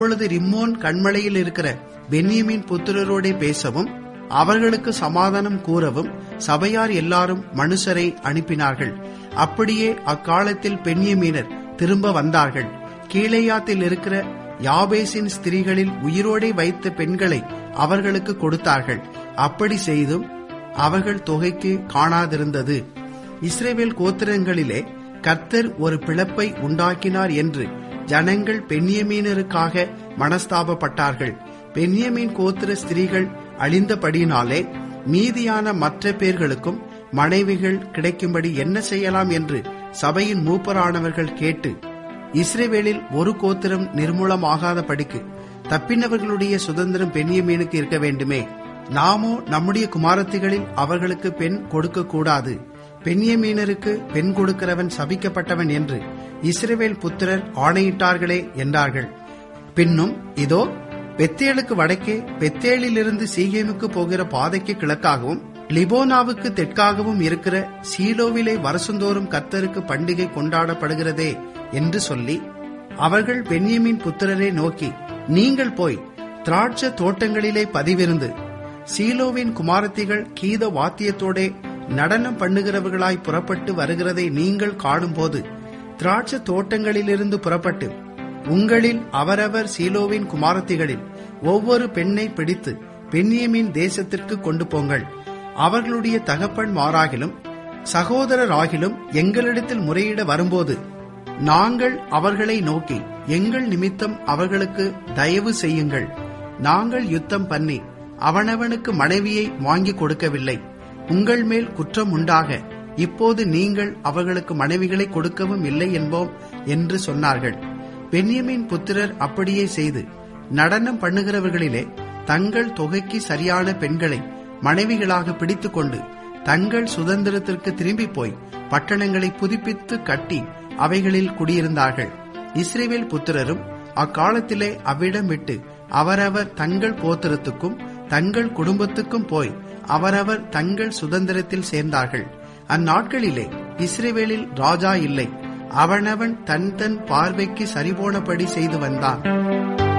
அப்பொழுது ரிம்மோன் கண்மலையில் இருக்கிற பென்யமீன் புத்திரரோடே பேசவும் அவர்களுக்கு சமாதானம் கூறவும் சபையார் எல்லாரும் மனுஷரை அனுப்பினார்கள் அப்படியே அக்காலத்தில் பென்யமீனர் திரும்ப வந்தார்கள் கீழையாத்தில் இருக்கிற யாபேசின் ஸ்திரீகளில் உயிரோடே வைத்த பெண்களை அவர்களுக்கு கொடுத்தார்கள் அப்படி செய்தும் அவர்கள் தொகைக்கு காணாதிருந்தது இஸ்ரேவேல் கோத்திரங்களிலே கர்த்தர் ஒரு பிளப்பை உண்டாக்கினார் என்று ஜனங்கள் பென்யமீனருக்காக மனஸ்தாபப்பட்டார்கள் பென்யமீன் கோத்திர ஸ்திரீகள் அழிந்தபடியினாலே மீதியான மற்ற பேர்களுக்கும் மனைவிகள் கிடைக்கும்படி என்ன செய்யலாம் என்று சபையின் மூப்பரானவர்கள் கேட்டு இஸ்ரேவேலில் ஒரு கோத்திரம் நிர்மூலமாகாதபடிக்கு தப்பினவர்களுடைய சுதந்திரம் பென்யமீனுக்கு இருக்க வேண்டுமே நாமோ நம்முடைய குமாரத்திகளில் அவர்களுக்கு பெண் கொடுக்க கூடாது பென்யமீனருக்கு பெண் கொடுக்கிறவன் சபிக்கப்பட்டவன் என்று இஸ்ரேவேல் புத்திரர் ஆணையிட்டார்களே என்றார்கள் பின்னும் இதோ பெத்தேலுக்கு வடக்கே பெத்தேலிலிருந்து சீகேமுக்கு போகிற பாதைக்கு கிழக்காகவும் லிபோனாவுக்கு தெற்காகவும் இருக்கிற சீலோவிலே வருஷந்தோறும் கர்த்தருக்கு பண்டிகை கொண்டாடப்படுகிறதே என்று சொல்லி அவர்கள் பென்யமின் புத்திரரை நோக்கி நீங்கள் போய் திராட்சை தோட்டங்களிலே பதிவிருந்து சீலோவின் குமாரத்திகள் கீத வாத்தியத்தோடே நடனம் பண்ணுகிறவர்களாய் புறப்பட்டு வருகிறதை நீங்கள் காணும்போது திராட்சை தோட்டங்களிலிருந்து புறப்பட்டு உங்களில் அவரவர் சீலோவின் குமாரத்திகளில் ஒவ்வொரு பெண்ணை பிடித்து பென்யமின் தேசத்திற்கு கொண்டு போங்கள் அவர்களுடைய தகப்பன் மாறாகிலும் சகோதரராகிலும் எங்களிடத்தில் முறையிட வரும்போது நாங்கள் அவர்களை நோக்கி எங்கள் நிமித்தம் அவர்களுக்கு தயவு செய்யுங்கள் நாங்கள் யுத்தம் பண்ணி அவனவனுக்கு மனைவியை வாங்கி கொடுக்கவில்லை உங்கள் மேல் குற்றம் உண்டாக இப்போது நீங்கள் அவர்களுக்கு மனைவிகளை கொடுக்கவும் இல்லை என்போம் என்று சொன்னார்கள் பென்யமின் புத்திரர் அப்படியே செய்து நடனம் பண்ணுகிறவர்களிலே தங்கள் தொகைக்கு சரியான பெண்களை மனைவிகளாக பிடித்துக்கொண்டு தங்கள் சுதந்திரத்திற்கு திரும்பி போய் பட்டணங்களை புதுப்பித்து கட்டி அவைகளில் குடியிருந்தார்கள் இஸ்ரேவேல் புத்திரரும் அக்காலத்திலே அவ்விடம் விட்டு அவரவர் தங்கள் கோத்திரத்துக்கும் தங்கள் குடும்பத்துக்கும் போய் அவரவர் தங்கள் சுதந்திரத்தில் சேர்ந்தார்கள் அந்நாட்களிலே இஸ்ரேவேலில் ராஜா இல்லை அவனவன் தன் தன் பார்வைக்கு சரிபோனபடி செய்து வந்தான்